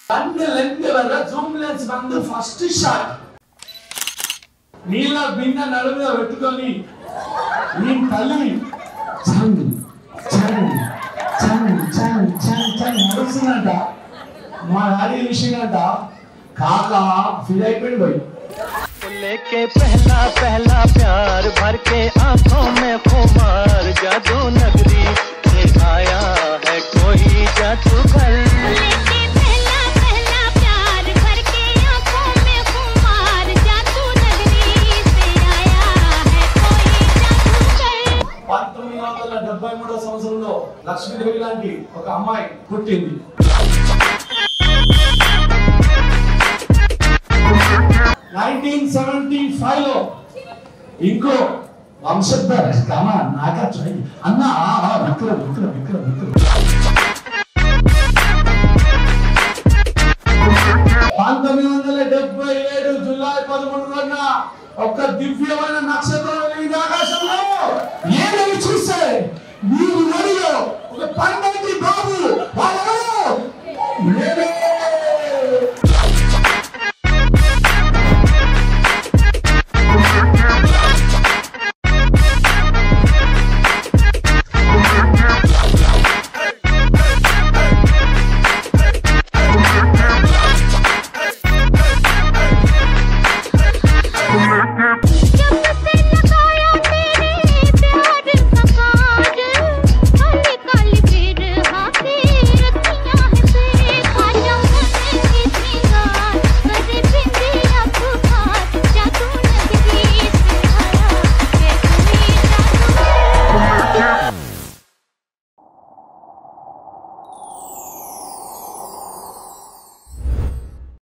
கண்ணு லென்ஸ் வர ஜூம் லெన్స్ வந்து ఫస్ట్ షాట్ నీళ్ళ బిందె నడుమ పెట్టుకొని నీ తల్లి చంగ్ చంగ్ చంగ్ చంగ్ చంగ్ చంగ్ నడుస్తుందంట మా డాడీ విషయంట కాక ఫీల్ అయిపోయింది పోయి लेके पहला पहला प्यार भर के आंखों में खुमार जादू नगरी से आया है कोई जादूगर लेके पहला पहला प्यार भर के आंखों में खुमार जादू नगरी से आया है कोई जादूगर పంతొమ్మిది వందల డెబ్బై మూడో సంవత్సరంలో లక్ష్మీదేవి లాంటి ఒక అమ్మాయి పుట్టింది నైన్టీన్ సెవెంటీ ఫైవ్ లో ఇంకో వంశధర్ కమా నాకా ట్రై అన్న ఆ, ఆ, విక్రమ్ విక్రమ్ విక్రమ్ విక్రమ్ పంతొమ్మిది వందల డెబ్బై ఏడు జూలై పదమూడు రోజున ఒక దివ్యమైన నక్షత్రం వెలిగింది ఆకాశంలో ఏమని చూస్తే వీరి ఒడిలో ఒక పండంటి బాబు వాళ్ళెవరో నేను